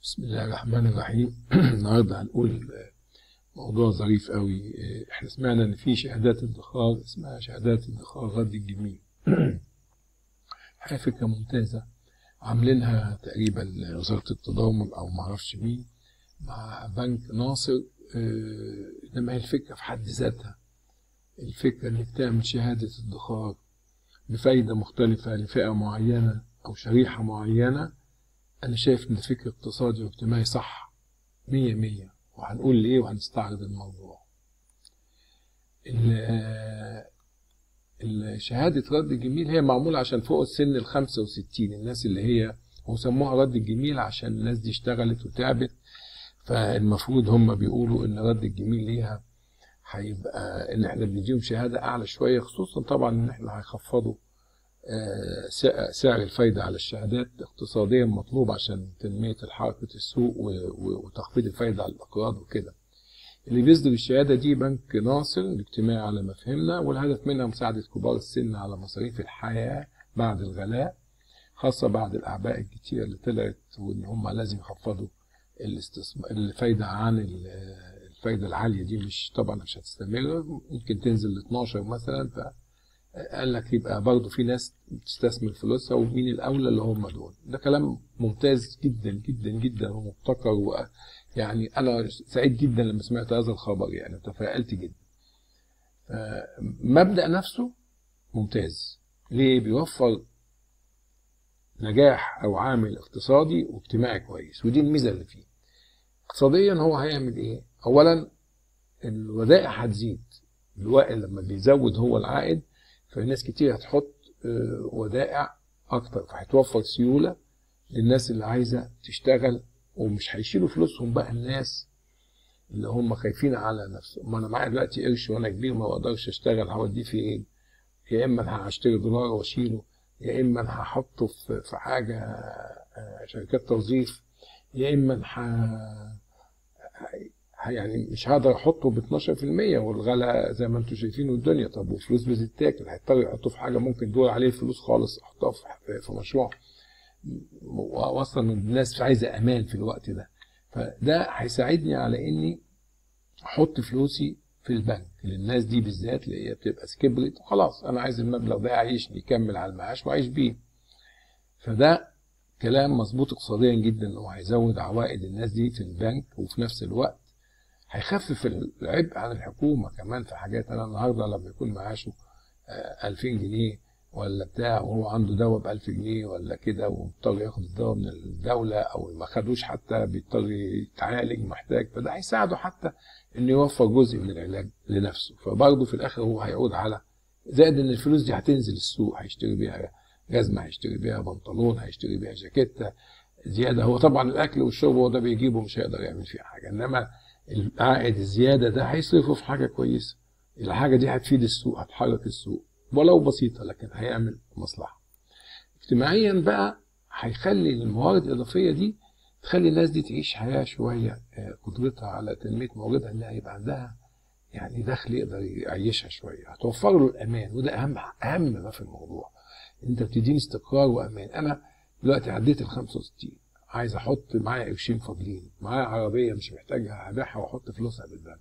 بسم الله الرحمن الرحيم النهارده هنقول موضوع ظريف قوي احنا سمعنا ان في شهادات ادخار اسمها شهادات ادخار رد الجميل حاجه فكره ممتازه عاملينها تقريبا وزاره التضامن او معرفش مين مع بنك ناصر انما هي الفكره في حد ذاتها الفكره انك تعمل شهاده ادخار بفايده مختلفه لفئه معينه او شريحه معينه أنا شايف إن فكر اقتصادي واجتماعي صح مية مية وهنقول ليه وهنستعرض الموضوع. شهادة رد الجميل هي معمولة عشان فوق السن الخمسة وستين الناس اللي هي وسموها رد الجميل عشان الناس دي اشتغلت وتعبت فالمفروض هم بيقولوا إن رد الجميل ليها هيبقى إن إحنا بنديهم شهادة أعلى شوية خصوصا طبعا إن إحنا هيخفضوا سعر الفايدة على الشهادات اقتصاديا مطلوب عشان تنمية حركة السوق وتخفيض الفايدة على الأقراض وكده اللي بيصدر الشهادة دي بنك ناصر الاجتماعي على ما فهمنا والهدف منها مساعدة كبار السن على مصاريف الحياة بعد الغلاء خاصة بعد الأعباء الكتيرة اللي طلعت وإن هم لازم يخفضوا الاستثمار الفايدة عن الفايدة العالية دي مش طبعا مش هتستمر ممكن تنزل ل 12 مثلا ف قال لك يبقى برضه في ناس بتستثمر فلوسها ومين الاولى اللي هم دول ده كلام ممتاز جدا جدا جدا ومبتكر ويعني انا سعيد جدا لما سمعت هذا الخبر يعني تفائلت جدا مبدا نفسه ممتاز ليه بيوفر نجاح او عامل اقتصادي واجتماعي كويس ودي الميزه اللي فيه اقتصاديا هو هيعمل ايه اولا الودائع هتزيد الوائل لما بيزود هو العائد فناس كتير هتحط ودائع اكتر فهتوفر سيوله للناس اللي عايزه تشتغل ومش هيشيلوا فلوسهم بقى الناس اللي هم خايفين على نفسهم ما انا معايا دلوقتي قرش وانا كبير ما بقدرش اشتغل هوديه في ايه يا اما هشتري دولار واشيله يا اما هحطه في حاجه شركات توظيف يا اما يعني مش هقدر احطه ب 12% والغلا زي ما انتم شايفين الدنيا طب وفلوس بتتاكل هيضطر يحطه في حاجه ممكن دول عليه فلوس خالص احطها في مشروع واصلا الناس عايزه امان في الوقت ده فده هيساعدني على اني احط فلوسي في البنك للناس دي بالذات اللي هي بتبقى كبرت وخلاص انا عايز المبلغ ده يعيشني يكمل على المعاش واعيش بيه فده كلام مظبوط اقتصاديا جدا انه هيزود عوائد الناس دي في البنك وفي نفس الوقت هيخفف العبء عن الحكومة كمان في حاجات أنا النهاردة لما يكون معاشه 2000 جنيه ولا بتاع وهو عنده دواء ب 1000 جنيه ولا كده ومضطر ياخد الدواء من الدولة أو ما خدوش حتى بيضطر يتعالج محتاج فده هيساعده حتى إنه يوفر جزء من العلاج لنفسه فبرضه في الآخر هو هيعود على زائد إن الفلوس دي هتنزل السوق هيشتري بيها جزمة هيشتري بيها بنطلون هيشتري بيها جاكيتة زيادة هو طبعا الأكل والشرب هو ده بيجيبه مش هيقدر يعمل فيه حاجة إنما العائد الزيادة ده هيصرفه في حاجة كويسة الحاجة دي هتفيد السوق هتحرك السوق ولو بسيطة لكن هيعمل مصلحة اجتماعيا بقى هيخلي الموارد الإضافية دي تخلي الناس دي تعيش حياة شوية قدرتها على تنمية مواردها اللي هيبقى عندها يعني دخل يقدر يعيشها شوية هتوفر له الأمان وده أهم أهم ما في الموضوع أنت بتديني استقرار وأمان أنا دلوقتي عديت ال 65 عايز احط معايا قرشين فاضلين معايا عربيه مش محتاجها هبيعها واحط فلوسها بالبنك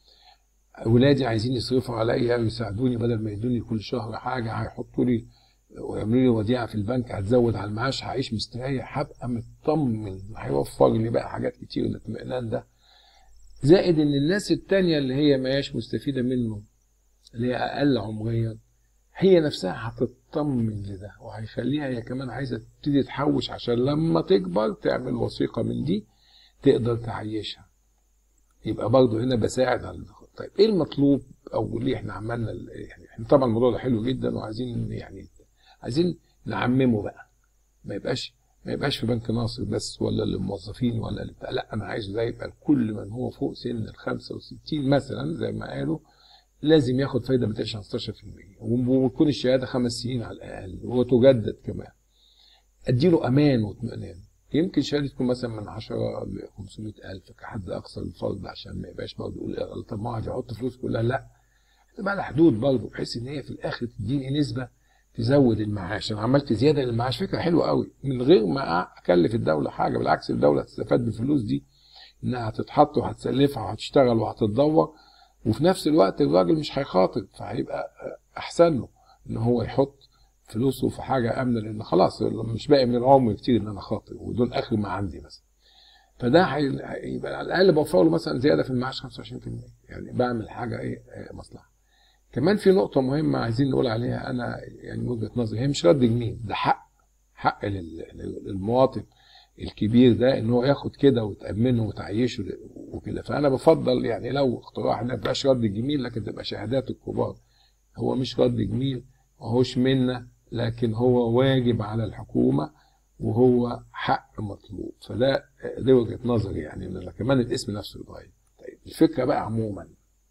اولادي عايزين يصرفوا عليا ويساعدوني بدل ما يدوني كل شهر حاجه هيحطوا لي ويعملوا لي وديعه في البنك هتزود على المعاش هعيش مستريح هبقى مطمن هيوفر لي بقى حاجات كتير الاطمئنان ده زائد ان الناس التانية اللي هي ما هياش مستفيده منه اللي هي اقل عمريا هي نفسها هتطمن لده وهيخليها هي كمان عايزه تبتدي تحوش عشان لما تكبر تعمل وثيقه من دي تقدر تعيشها يبقى برضه هنا بساعد على الدخول طيب ايه المطلوب او ليه احنا عملنا يعني احنا طبعا الموضوع ده حلو جدا وعايزين يعني عايزين نعممه بقى ما يبقاش ما يبقاش في بنك ناصر بس ولا للموظفين ولا لبتاع لا انا عايزه ده يبقى لكل من هو فوق سن ال 65 مثلا زي ما قالوا لازم ياخد فايده ما تقلش عن 16% وتكون الشهاده خمس سنين على الاقل وتجدد كمان اديله امان واطمئنان يمكن شهاده تكون مثلا من 10 ل 500 الف كحد اقصى للفرد عشان ما يبقاش برضه يقول طب ما يحط فلوس كلها لا تبقى على حدود برضه بحيث ان هي في الاخر تديني نسبه تزود المعاش انا عملت زياده للمعاش فكره حلوه قوي من غير ما اكلف الدوله حاجه بالعكس الدوله تستفاد بالفلوس دي انها هتتحط وهتسلفها وهتشتغل وهتتدور وفي نفس الوقت الراجل مش هيخاطر فهيبقى احسن له ان هو يحط فلوسه في حاجه امنه لان خلاص مش باقي من العمر كتير ان انا خاطر ودول اخر ما عندي مثلا فده هيبقى على الاقل بوفر له مثلا زياده في المعاش 25% يعني بعمل حاجه ايه مصلحه كمان في نقطة مهمة عايزين نقول عليها أنا يعني من وجهة نظري هي مش رد جميل ده حق حق للمواطن الكبير ده ان هو ياخد كده وتأمنه وتعيشه وكده فأنا بفضل يعني لو اقتراح ما يبقاش رد جميل لكن تبقى شهادات الكبار هو مش رد جميل وهوش منا لكن هو واجب على الحكومة وهو حق مطلوب فده دي وجهة نظري يعني ان كمان الاسم نفسه يتغير طيب الفكرة بقى عموما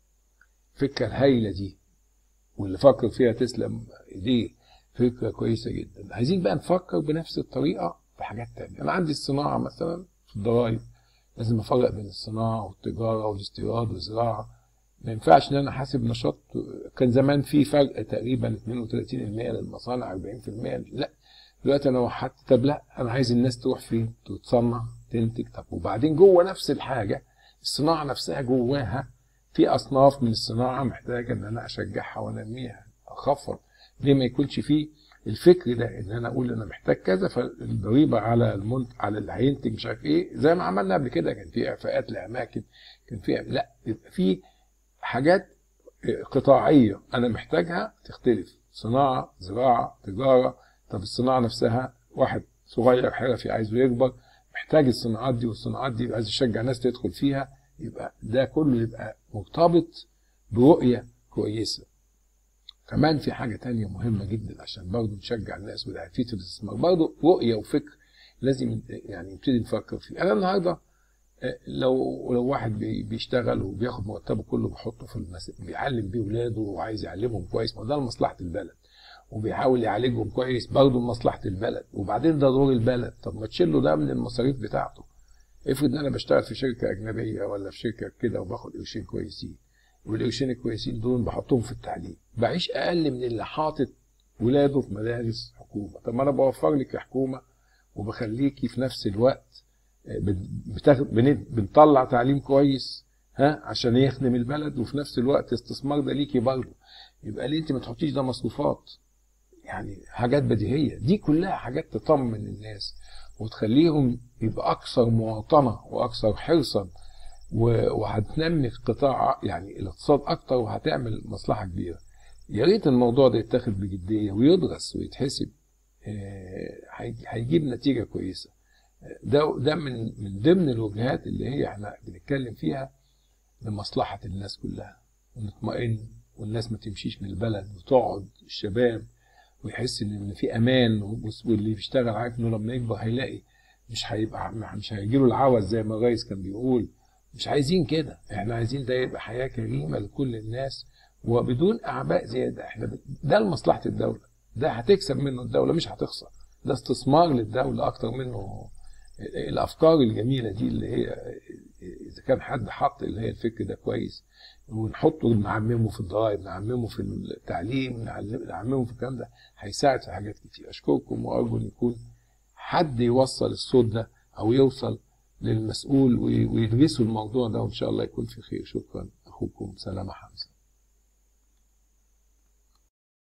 الفكرة الهايلة دي واللي فكر فيها تسلم ايديه فكره كويسه جدا عايزين بقى نفكر بنفس الطريقه في حاجات تانية انا عندي الصناعه مثلا في الضرايب لازم افرق بين الصناعه والتجاره والاستيراد والزراعه ما ينفعش ان انا حاسب نشاط كان زمان في فرق تقريبا 32% للمصانع 40% لا دلوقتي انا وحدت طب لا انا عايز الناس تروح فين تتصنع تنتج طب وبعدين جوه نفس الحاجه الصناعه نفسها جواها في اصناف من الصناعه محتاجه ان انا اشجعها وانميها اخفض ليه ما يكونش فيه الفكر ده ان انا اقول انا محتاج كذا فالضريبه على المنت على اللي هينتج مش عارف ايه زي ما عملنا قبل كده كان في اعفاءات لاماكن كان في لا يبقى في حاجات قطاعيه انا محتاجها تختلف صناعه زراعه تجاره طب الصناعه نفسها واحد صغير حرفي عايزه يكبر محتاج الصناعات دي والصناعات دي عايز يشجع ناس تدخل فيها يبقى ده كله يبقى مرتبط برؤية كويسة كمان في حاجة تانية مهمة جدا عشان برضه نشجع الناس ودعاية الاستثمار برضه رؤية وفكر لازم يعني نبتدي نفكر فيه أنا النهاردة لو لو واحد بيشتغل وبياخد مرتبه كله بيحطه في المس... بيعلم بيه ولاده وعايز يعلمهم كويس ما ده لمصلحة البلد وبيحاول يعالجهم كويس برضه لمصلحة البلد وبعدين ده دور البلد طب ما تشيله ده من المصاريف بتاعته افرض ان انا بشتغل في شركه اجنبيه ولا في شركه كده وباخد قرشين كويسين والقرشين الكويسين دول بحطهم في التعليم بعيش اقل من اللي حاطط ولاده في مدارس حكومه طب ما انا بوفر لك حكومه وبخليكي في نفس الوقت بتاخد بنطلع تعليم كويس ها عشان يخدم البلد وفي نفس الوقت استثمار ده ليكي برضه يبقى ليه انت ما تحطيش ده مصروفات يعني حاجات بديهيه دي كلها حاجات تطمن الناس وتخليهم يبقى اكثر مواطنه واكثر حرصا وهتنمي القطاع يعني الاقتصاد اكتر وهتعمل مصلحه كبيره يا ريت الموضوع ده يتاخد بجديه ويدرس ويتحسب هيجيب نتيجه كويسه ده ده من من ضمن الوجهات اللي هي احنا بنتكلم فيها لمصلحه الناس كلها ونطمئن والناس ما تمشيش من البلد وتقعد الشباب ويحس ان في امان واللي بيشتغل عارف انه لما يكبر هيلاقي مش هيبقى مش هيجيله العوز زي ما الرئيس كان بيقول مش عايزين كده احنا عايزين ده يبقى حياه كريمه لكل الناس وبدون اعباء زياده احنا ده لمصلحه الدوله ده هتكسب منه الدوله مش هتخسر ده استثمار للدوله اكتر منه الافكار الجميله دي اللي هي اذا كان حد حط اللي هي الفكر ده كويس ونحطه نعممه في الضرائب نعممه في التعليم نعممه في الكلام ده هيساعد في حاجات كتير اشكركم وارجو ان يكون حد يوصل الصوت ده او يوصل للمسؤول ويدرسوا الموضوع ده وان شاء الله يكون في خير شكرا اخوكم سلامه حمزه